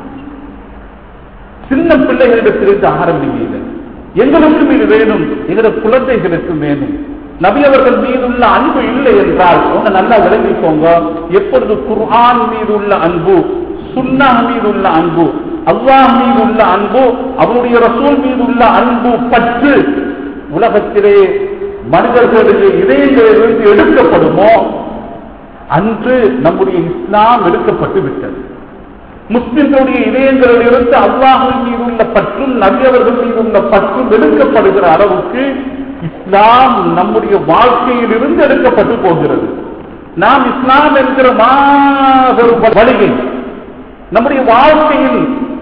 சின்ன பிள்ளைகளிடத்திலிருந்து ஆரம்பிங்க எங்களுக்கும் இது வேணும் எங்களோட குழந்தைகளுக்கும் வேணும் நபி அவர்கள் மீது உள்ள அன்பு இல்லை என்றால் உங்க நல்லா விளங்கிக்கோங்க எப்பொழுது குர்ஆன் மீது உள்ள அன்பு சுன்னா மீது உள்ள அன்பு அல்லாஹ் மீது உள்ள அன்பு அவருடைய ரசூல் மீது உள்ள அன்பு பற்று உலகத்திலே மனிதர்களுடைய இதயங்களிலிருந்து எடுக்கப்படுமோ அன்று நம்முடைய இஸ்லாம் எடுக்கப்பட்டு விட்டது முஸ்லிம்களுடைய இதயங்களில் இருந்து அல்லாஹின் மீது உள்ள பற்றும் நபியவர்கள் மீது உள்ள பற்றும் எடுக்கப்படுகிற அளவுக்கு இஸ்லாம் நம்முடைய வாழ்க்கையில் இருந்து எடுக்கப்பட்டு போகிறது நாம் இஸ்லாம் என்கிற மாபெரும் வழியை நம்முடைய வாழ்க்கையில்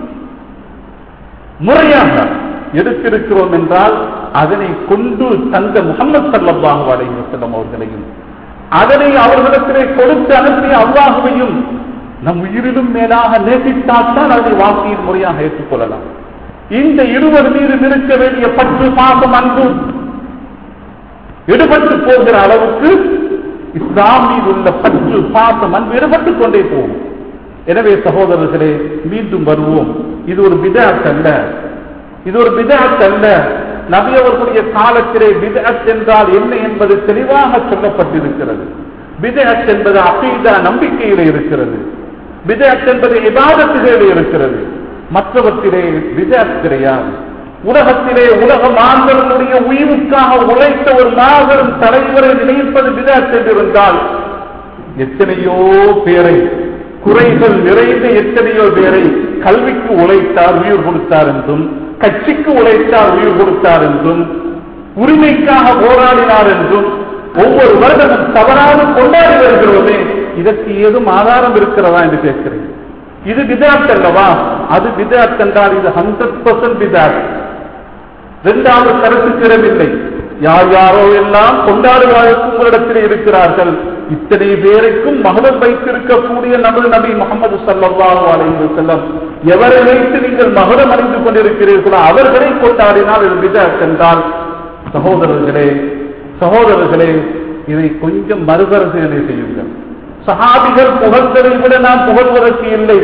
முறையாக எடுத்திருக்கிறோம் என்றால் அதனை கொண்டு தந்த முகமது சல்லாஹு அலைஹி வஸல்லம் அவர்களையும் அதனை அவர்களிடத்திலே கொடுத்து அனுப்பிய அல்லாஹுவையும் நம் உயிரிலும் மேலாக நேசித்தால்தான் அதை வாழ்க்கையின் முறையாக ஏற்றுக்கொள்ளலாம் இந்த இருவர் மீது நிற்க வேண்டிய பற்று பாசம் அன்பு எடுபட்டு போகிற அளவுக்கு இஸ்லாம் மீது உள்ள பற்று பாசம் அன்பு எடுபட்டுக் கொண்டே போகும் எனவே சகோதரர்களே மீண்டும் வருவோம் இது ஒரு பிதாத் அல்ல இது ஒரு பிதாத் அல்ல நபி அவர்களுடைய காலத்திலே பிதாத் என்றால் என்ன என்பது தெளிவாக சொல்லப்பட்டிருக்கிறது பிதாத் என்பது அகீதா நம்பிக்கையிலே இருக்கிறது பிதாத் என்பது இபாதத்திலே இருக்கிறது மற்றவற்றிலே பிதாத் கிடையாது உலகத்திலே உலக மாந்தர்களுடைய உயிருக்காக உழைத்த ஒரு மாபெரும் தலைவரை நினைப்பது பிதாத் என்றிருந்தால் எத்தனையோ பேரை குறைகள் நிறைந்த எத்தனையோ பேரை கல்விக்கு உழைத்தார் உயிர் கொடுத்தார் என்றும் கட்சிக்கு உழைத்தார் உயிர் கொடுத்தார் என்றும் உரிமைக்காக போராடினார் என்றும் ஒவ்வொரு வருடமும் தவறாக கொண்டாடி வருகிறோமே இதற்கு ஏதும் ஆதாரம் இருக்கிறதா என்று கேட்கிறேன் இது விதாத் அல்லவா அது விதாத் என்றால் இது ஹண்ட்ரட் பர்சன்ட் விதாத் இரண்டாவது கருத்துக்கிடமில்லை யார் யாரோ எல்லாம் கொண்டாடுவதற்கு உங்களிடத்தில் இருக்கிறார்கள் இத்தனை பேருக்கும் மகளம் வைத்திருக்கக்கூடிய நமது நபி முகமது சல்லாஹூ அலைஹி வஸல்லம் எவரை வைத்து நீங்கள் மகுடம் அணிந்து கொண்டிருக்கிறீர்களோ அவர்களை கொண்டாடினால் இது விதத் என்றால் சகோதரர்களே சகோதரர்களே இதை கொஞ்சம் மறுபரிசீலனை செய்யுங்கள் சஹாபிகள் புகழ்ந்ததை விட நாம் புகழ்வதற்கு இல்லை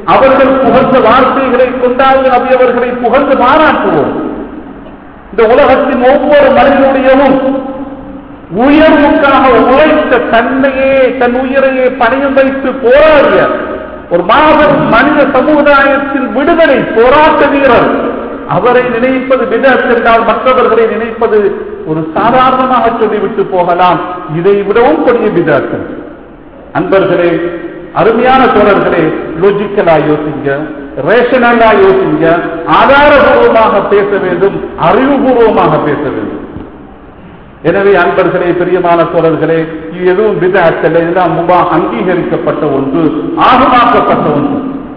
அவர்கள் புகழ்ந்த வார்த்தைகளை கொண்டால் நபி அவர்களை புகழ்ந்து பாராட்டுவோம் இந்த உலகத்தின் ஒவ்வொரு மனிதனுடையவும் உயர்வுக்காக உழைத்த தன்னையே தன் உயிரையே பணியம் வைத்து போராடிய ஒரு மாபெரும் மனித சமுதாயத்தின் விடுதலை போராட்ட வீரர் அவரை நினைப்பது விதத் என்றால் மற்றவர்களை நினைப்பது ஒரு சாதாரணமாக சொல்லிவிட்டு போகலாம் இதை விடவும் கொடிய விதத்தில் அன்பர்களே அருமையான தோழர்களே லொஜிக்கலா யோசிங்க ரேஷனலா யோசிங்க ஆதாரபூர்வமாக பேச வேண்டும் அறிவுபூர்வமாக பேச வேண்டும் எனவே அன்பர்களே பிரியமான தோழர்களே இது எதுவும் விதத்தில் இதுதான் முபா அங்கீகரிக்கப்பட்ட ஒன்று ஆகமாக்கப்பட்ட ஒன்று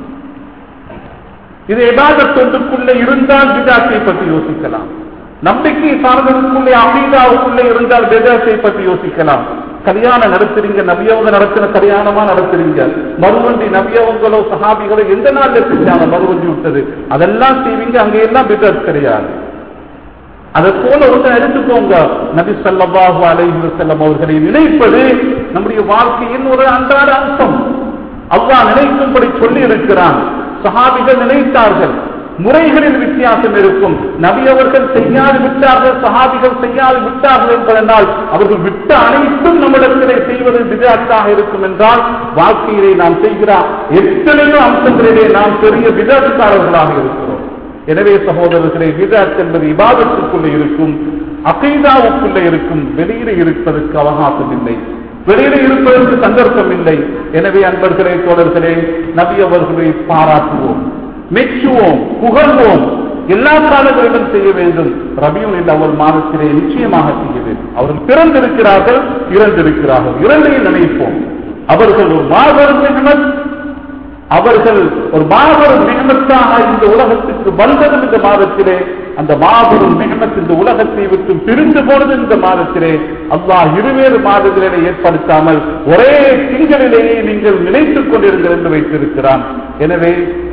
இது எபாதத் ஒன்றுக்குள்ளே இருந்தால் விதாத்தை பற்றி யோசிக்கலாம் நம்பிக்கை சார்ந்ததுக்குள்ளே அமீதாவுக்குள்ளே இருந்தால் விதாத்தை பற்றி யோசிக்கலாம் கல்யாணம் நடத்துறீங்க நபியவங்க நடத்தின கல்யாணமா நடத்துறீங்க மறுவண்டி நபியவங்களோ சஹாபிகளோ எந்த நாள்ல செஞ்சாங்க மறுவண்டி விட்டது அதெல்லாம் செய்வீங்க அங்க எல்லாம் விதத் கிடையாது அதை போல ஒன்று எடுத்துக்கோங்க நபி ஸல்லல்லாஹு அலைஹி வஸல்லம் அவர்களை நினைப்பது நம்முடைய வாழ்க்கையின் ஒரு அன்றாட அம்சம் அல்லாஹ் நினைக்கும்படி சொல்லி இருக்கிறான் சஹாபிகள் நினைத்தார்கள் முறைகளில் வித்தியாசம் இருக்கும் நபி அவர்கள் செய்யாது விட்டார்கள் சஹாபிகள் செய்யாது விட்டார்கள் என்பதனால் அவர்கள் விட்ட அனைத்தும் நம்மிடத்திலே செய்வது விதத்தாக இருக்கும் என்றால் வாழ்க்கையிலே நாம் செய்கிற எத்தனையோ அம்சங்களிலே நாம் பெரிய விதத்துக்காரர்களாக இருக்கிறோம் எனவே சகோதரர்களே விதத் என்பது இபாதத்துக்குள்ளே இருக்கும் அகைதாவுக்குள்ளே இருக்கும் வெளியில இருப்பதற்கு அவகாசம் இல்லை வெளியில இருப்பதற்கு சந்தர்ப்பம் இல்லை எனவே அன்பர்களே தோழர்களே நபி அவர்களை பாராட்டுவோம் மெச்சுவோம் புகழ்வோம் எல்லா காலங்களிலும் செய்ய வேண்டும் ரபியுல் அவள் மாதத்திலே நிச்சயமாக செய்ய வேண்டும் அவர்கள் பிறந்திருக்கிறார்கள் இறந்திருக்கிறார்கள் இரண்டையும் நினைப்போம் அவர்கள் ஒரு மாபெரும் நிகமத் அவர்கள் ஒரு மாபெரும் நிகமத்தாக இந்த உலகத்துக்கு வந்ததும் இந்த மாதத்திலே அந்த மாபெரும் நிகமத் இந்த உலகத்தை விட்டு பிரிந்து போனது இந்த மாதத்திலே அல்லாஹ் இருவேறு மாதங்களிலே ஏற்படுத்தாமல் ஒரே திங்களிலேயே நீங்கள் நினைத்துக் கொண்டிருங்கள் என்று வைத்திருக்கிறான் எனவே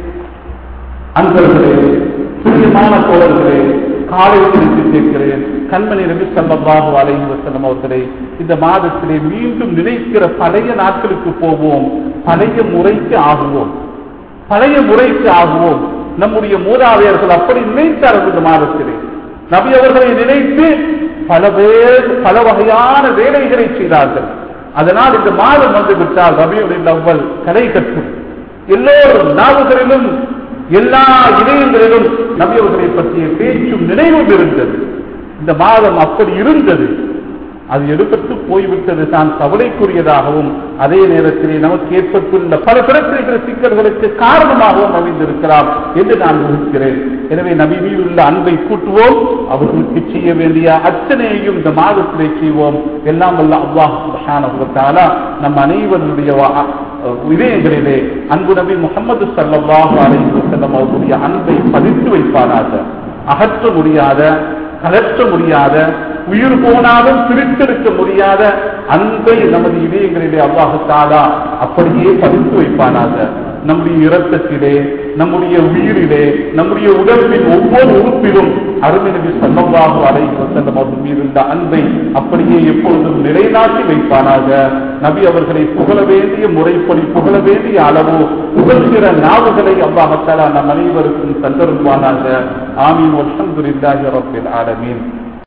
அன்பர்களே பிரியமான தோழர்களே காலை குறித்து கேட்கிறேன் கண்மணி நபி ஸல்லல்லாஹு அலைஹி வஸல்லம் அவர்களை இந்த மாதத்திலே மீண்டும் நினைக்கிற பழைய நாட்களுக்கு போவோம் பழைய முறைக்கு ஆகுவோம் பழைய முறைக்கு ஆகுவோம் நம்முடைய மூதாதையர்கள் அப்படி நினைத்தார்கள் இந்த மாதத்திலே நபி அவர்களை நினைத்து பல பேர் பல வகையான வேலைகளை செய்தார்கள் அதனால் இந்த மாதம் வந்து விட்டால் ரபியுடைய அவ்வல் கடை கட்டும் எல்லோரும் நாவுகளிலும் எல்லா இதயங்களிலும் நபி அவர்களை பற்றிய பேச்சும் நினைவும் இருந்தது இந்த மாதம் அப்படி இருந்தது அது எடுப்பட்டு போய்விட்டது தான் கவலைக்குரியதாகவும் அதே நேரத்திலே நமக்கு ஏற்பட்டுள்ள பல பிரச்சனைகள் சிக்கல்களுக்கு காரணமாகவும் அமைந்திருக்கலாம் என்று நான் யூகிக்கிறேன் எனவே நபி மீதுள்ள அன்பை கூட்டுவோம் அவர்களுக்கு செய்ய வேண்டிய அத்தனையையும் இந்த மாதத்திலே செய்வோம் எல்லாம் வல்ல அல்லாஹ் சுப்ஹானஹு வ தஆலா நம் அனைவருடைய வா- இதயங்களிலே அன்பு நபி முகமது ஸல்லல்லாஹு அலைஹி வஸல்லம் அவர்களுடைய அன்பை பதித்து வைப்பாராக அகற்ற முடியாத கலற்ற முடியாத உயிர் போனாலும் பிரித்தெடுக்க முடியாத அன்பை நமது இதயங்களிலே அல்லாஹு தாலா அப்படியே பதித்து வைப்பானாக நம்முடைய இரத்தத்திலே நம்முடைய உயிரிலே நம்முடைய உடம்பின் ஒவ்வொரு உறுப்பிலும் அருமை நபி ஸல்லல்லாஹு அலைஹி வஸல்லம் அவர்கள் மீது இருந்த அன்பை அப்படியே எப்பொழுதும் நிலைநாட்டி வைப்பானாக நபி அவர்களை புகழ வேண்டிய முறைப்படி புகழ வேண்டிய அளவு புகழ்கிற நாவுகளை அல்லாஹ் தஆலா நம் அனைவருக்கும் தந்தருவானாக ஆமீன் வல்ஹம்துலில்லாஹி ரப்பில் ஆலமீன்